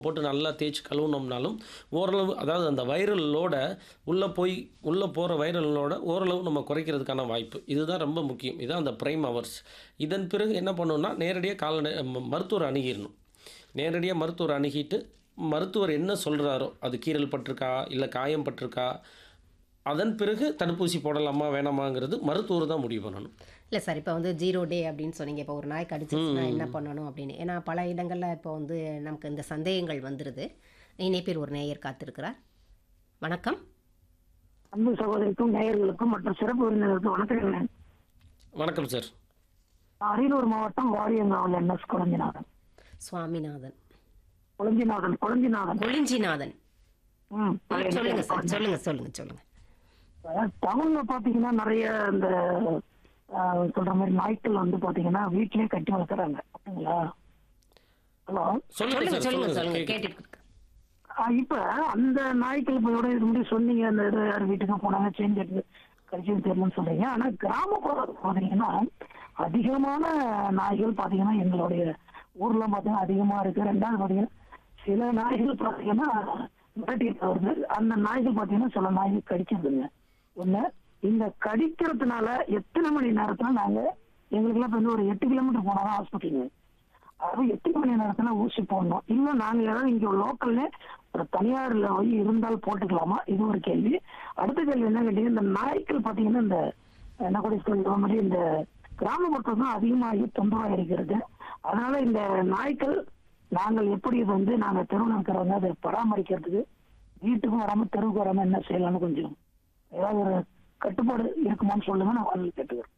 போட்டு நல்லா தேய்ச்சி கழுவுனோம்னாலும் ஓரளவு அதாவது அந்த வைரல் லோட உள்ளே போய் உள்ளே போகிற வைரல் லோட ஓரளவு நம்ம குறைக்கிறதுக்கான வாய்ப்பு இதுதான் ரொம்ப முக்கியம் இதுதான் அந்த ப்ரைம் ஹவர்ஸ் இதன் பிறகு என்ன பண்ணணும்னா நேரடியாக கால்நடை ம- மருத்துவரை அணுகிடணும் நேரடியாக மருத்துவரை அணுகிட்டு மருத்துவர் என்ன சொல்கிறாரோ அது கீறல் பட்டிருக்கா இல்லை காயம் பட்டிருக்கா அதன் பிறகு தடுப்பூசி போடலாமா வேணாமாங்கிறது மருத்துவர் தான் முடிவு பண்ணணும் இல்லை சார் இப்போ வந்து ஜீரோ டே அப்படின்னு சொன்னீங்க இப்போ ஒரு நாய் கடிச்சிச்சுன்னா என்ன பண்ணணும் அப்படின்னு ஏன்னா பல இடங்களில் இப்போ வந்து நமக்கு இந்த சந்தேகங்கள் வந்துடுது இணைப்பில் ஒரு நேயர் காத்திருக்கிறார் வணக்கம் அன்பு சகோதரிக்கும் நேயர்களுக்கும் மற்றும் சிறப்பு விருந்தினருக்கும் வணக்கம் வணக்கம் சார் அரியலூர் மாவட்டம் வாரியங்காவல் என்எஸ் குழஞ்சிநாதன் சுவாமிநாதன் குழஞ்சிநாதன் குழஞ்சிநாதன் கொளிஞ்சிநாதன் ம், சொல்லுங்க சார் சொல்லுங்க சொல்லுங்க சொல்லுங்க டவுன்ல பாத்தீங்கன்னா நிறைய இந்த ஆஹ், சொல்ற மாதிரி நாய்க்கள் வந்து பாத்தீங்கன்னா வீட்லயே கட்டி வளர்க்குறாங்க அப்படிங்களா ஹலோ சொல்லுங்க சொல்லுங்க சார் சொல்லுங்க சொல்லுங்க சார் சொல்லுங்க கேட்குது. கேட்டுட்டு ஆஹ், இப்ப அந்த நாய்க்கள் இப்ப இதோட இது முன்னாடி சொன்னீங்க அந்த இது யார் வீட்டுக்கு போனாங்க சேஞ்ச் எடுத்து கடிச்சு தெரியலன்னு சொல்றீங்க ஆனா கிராமப்புறம் பாத்தீங்கன்னா அதிகமான நாய்கள் பாத்தீங்கன்னா எங்களுடைய ஊர்ல பாத்தீங்கன்னா அதிகமா இருக்கு ரெண்டாவது பாத்தீங்கன்னா சில நாய்கள் பாத்தீங்கன்னா மிரட்டிட்டு வருது அந்த நாய்கள் பாத்தீங்கன்னா சில நாய்கள் கடிச்சிருதுங்க ஒண்ணு இந்த கடிக்கிறதுனால எத்தனை மணி நேரத்துல நாங்க எங்களுக்கெல்லாம் இப்ப வந்து ஒரு எட்டு கிலோமீட்டர் போனாதான் ஹாஸ்பிட்டலுங்க அது எட்டு மணி நேரத்துல ஊசி போடணும் இல்ல நாங்க ஏதாவது இங்க லோக்கல்ல ஒரு தனியார்ல போய் இருந்தால் போட்டுக்கலாமா இது ஒரு கேள்வி அடுத்த கேள்வி என்ன கேட்டீங்க இந்த நாய்க்கள் பாத்தீங்கன்னா இந்த என்ன கூட சொல்ற மாதிரி இந்த கிராமப்புறம் தான் அதிகமாகி தொந்தரவா இருக்கிறது அதனால இந்த நாய்க்கள் நாங்கள் எப்படி இது வந்து நாங்க தெருவில் இருக்கிறவங்க அதை பராமரிக்கிறதுக்கு வீட்டுக்கும் வராம தெருவுக்கு வராம என்ன செய்யலாம்னு கொஞ்சம் ஏதாவது ஒரு கட்டுப்பாடு இருக்குமான்னு சொல்லுங்க நான் வந்து கேட்டுக்கிறேன்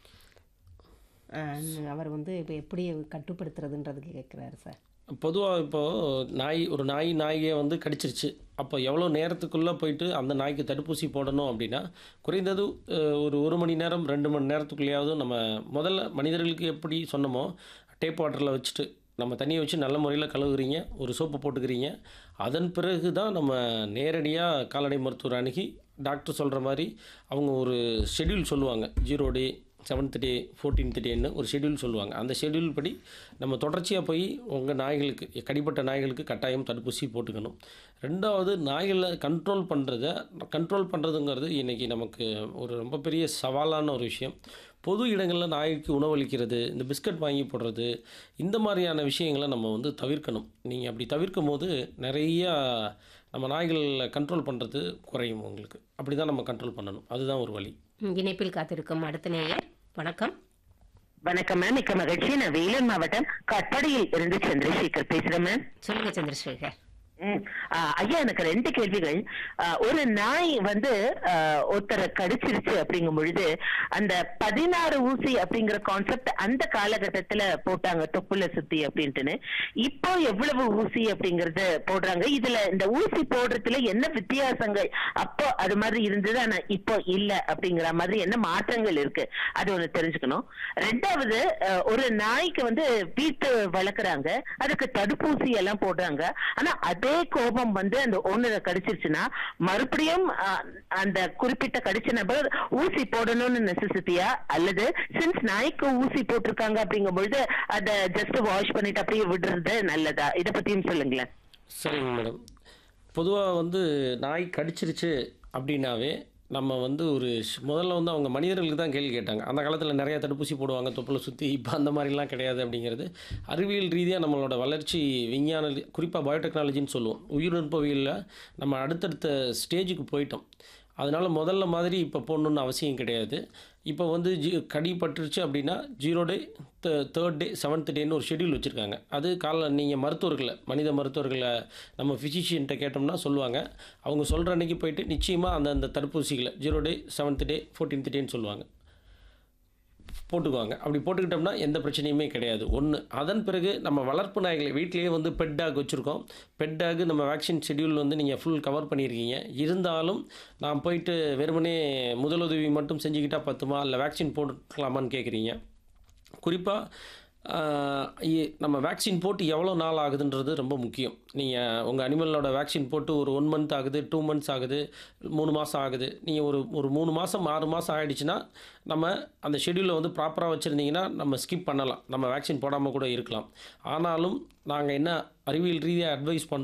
ஆஹ், அவர் வந்து இப்போ எப்படி கட்டுப்படுத்துறதுன்றதுக்கு கேட்குறாரு சார் பொதுவாக இப்போது நாய் ஒரு நாய் நாயை வந்து கடிச்சிருச்சு அப்போ எவ்வளோ நேரத்துக்குள்ளே போயிட்டு அந்த நாய்க்கு தடுப்பூசி போடணும் அப்படின்னா குறைந்தது அஹ், ஒரு ஒரு மணி நேரம் ரெண்டு மணி நேரத்துக்குள்ளேயாவது நம்ம முதல்ல மனிதர்களுக்கு எப்படி சொன்னோமோ டேப் வாட்டரில் வச்சுட்டு நம்ம தண்ணியை வச்சு நல்ல முறையில் கழுவுறீங்க ஒரு சோப்பு போட்டுக்கிறீங்க அதன் பிறகு தான் நம்ம நேரடியாக கால்நடை மருத்துவர் அணுகி டாக்டர் சொல்கிற மாதிரி அவங்க ஒரு ஷெட்யூல் சொல்லுவாங்க zero day seventh day fourteenth டேன்னு ஒரு ஷெட்யூல் சொல்லுவாங்க அந்த ஷெட்யூல் படி நம்ம தொடர்ச்சியாக போய் உங்கள் நாய்களுக்கு கடிப்பட்ட நாய்களுக்கு கட்டாயம் தடுப்பூசி போட்டுக்கணும் ரெண்டாவது நாய்களை கண்ட்ரோல் பண்ணுறத கண்ட்ரோல் பண்ணுறதுங்கிறது இன்றைக்கி நமக்கு ஒரு ரொம்ப பெரிய சவாலான ஒரு விஷயம் பொது இடங்களில் நாய்க்கு உணவளிக்கிறது இந்த பிஸ்கட் வாங்கி போடுறது இந்த மாதிரியான விஷயங்களை நம்ம வந்து தவிர்க்கணும் நீங்கள் அப்படி தவிர்க்கும் போது நிறையா நம்ம நாய்களை கண்ட்ரோல் பண்ணுறது குறையும் உங்களுக்கு அப்படி தான் நம்ம கண்ட்ரோல் பண்ணணும் அதுதான் ஒரு வழி ம், இணைப்பில் காத்திருக்கும் அடுத்த நேயர் வணக்கம் வணக்கம் மேம் மிக்க மகிழ்ச்சி நான் வேலூர் மாவட்டம் கட்படியில் இருந்து சந்திரசேகர் பேசுறேன் மேம் சொல்லுங்க சந்திரசேகர் ம். ஆ, ஐயா எனக்கு ரெண்டு கேள்விகள் ஆ, ஒரு நாய் வந்து ஆ, ஒருத்தரை கடிச்சிருச்சு அப்படிங்கும் பொழுது அந்த பதினாறு ஊசி அப்படிங்கிற கான்செப்ட் அந்த காலகட்டத்துல போட்டாங்க தொப்புல சுத்தி அப்படின்ட்டுன்னு இப்போ எவ்வளவு ஊசி அப்படிங்கறது போடுறாங்க இதுல இந்த ஊசி போடுறதுல என்ன வித்தியாசங்கள் அப்போ அது மாதிரி இருந்தது ஆனா இப்போ இல்ல அப்படிங்கிற மாதிரி என்ன மாற்றங்கள் இருக்கு அது ஒண்ணு தெரிஞ்சுக்கணும் ரெண்டாவது அஹ், ஒரு நாய்க்கு வந்து வீட்டு வளர்க்குறாங்க அதுக்கு தடுப்பூசி எல்லாம் போடுறாங்க ஆனா அதே கோபம் வந்து அந்த ஓனரை கடிச்சிருச்சுன்னா மறுபடியும் அஹ், அந்த குறிப்பிட்ட கடிச்ச நபர் ஊசி போடணும்னு நெசசிட்டியா அல்லது சின்ஸ் நாய்க்கு ஊசி போட்டிருக்காங்க அப்படிங்கும் பொழுது அதை ஜஸ்ட் வாஷ் பண்ணிட்டு அப்படியே விடுறது நல்லதா இத பத்தியும் சொல்லுங்களேன் சரிங்க மேடம் பொதுவாக வந்து நாய் கடிச்சிருச்சு அப்படின்னாவே நம்ம வந்து ஒரு ஷ்- முதல்ல வந்து அவங்க மனிதர்களுக்கு தான் கேள்வி கேட்டாங்க அந்த காலத்தில் நிறையா தடுப்பூசி போடுவாங்க தொப்புளை சுற்றி இப்போ அந்த மாதிரிலாம் கிடையாது அப்படிங்கிறது அறிவியல் ரீதியாக நம்மளோட வளர்ச்சி விஞ்ஞான குறிப்பாக பயோடெக்னாலஜின்னு சொல்லுவோம் உயிரிழப்பவியலில் நம்ம அடுத்தடுத்த ஸ்டேஜுக்கு போயிட்டோம் அதனால் முதல்ல மாதிரி இப்போ போடணுன்னு அவசியம் கிடையாது இப்போ வந்து ஜி கடி பட்டுருச்சு அப்படின்னா zero day third day seventh டேன்னு ஒரு ஷெட்யூல் வச்சுருக்காங்க அது கால நீங்கள் மருத்துவர்களை மனித மருத்துவர்களை நம்ம ஃபிசிஷியன்ட்ட கேட்டோம்னா சொல்லுவாங்க அவங்க சொல்கிற அன்னைக்கு போயிட்டு நிச்சயமாக அந்த அந்த தடுப்பூசிகளை zero day seventh day fourteenth டேன்னு சொல்லுவாங்க போட்டுக்குவாங்க அப்படி போட்டுக்கிட்டோம்னா எந்த பிரச்சனையுமே கிடையாது ஒன்று அதன் பிறகு நம்ம வளர்ப்பு நாய்களை வீட்டிலேயே வந்து பெட் டாக் வச்சுருக்கோம் பெட் டாக் நம்ம வேக்சின் ஷெட்யூல் வந்து நீங்கள் ஃபுல் கவர் பண்ணியிருக்கீங்க இருந்தாலும் நான் போயிட்டு வெறுமனே முதலுதவி மட்டும் செஞ்சுக்கிட்டா பத்துமா இல்லை வேக்சின் போட்டுக்கலாமான்னு கேட்குறீங்க குறிப்பாக ஆஹ் இ- நம்ம வேக்சின் போட்டு எவ்வளோ நாள் ஆகுதுன்றது ரொம்ப முக்கியம் நீங்கள் உங்கள் அனிமலோட வேக்சின் போட்டு ஒரு ஒன் மந்த் ஆகுது டூ மந்த்ஸ் ஆகுது மூணு மாதம் ஆகுது நீங்கள் ஒரு ஒரு மூணு மாதம் ஆறு மாதம் ஆகிடுச்சுன்னா நம்ம அந்த ஷெடியூலை வந்து ப்ராப்பராக வச்சுருந்தீங்கன்னா நம்ம ஸ்கிப் பண்ணலாம் நம்ம வேக்சின் போடாமல் கூட இருக்கலாம் ஆனாலும் நாங்கள் என்ன அறிவியல் ரீதியாக அட்வைஸ் பண்ணுறோம்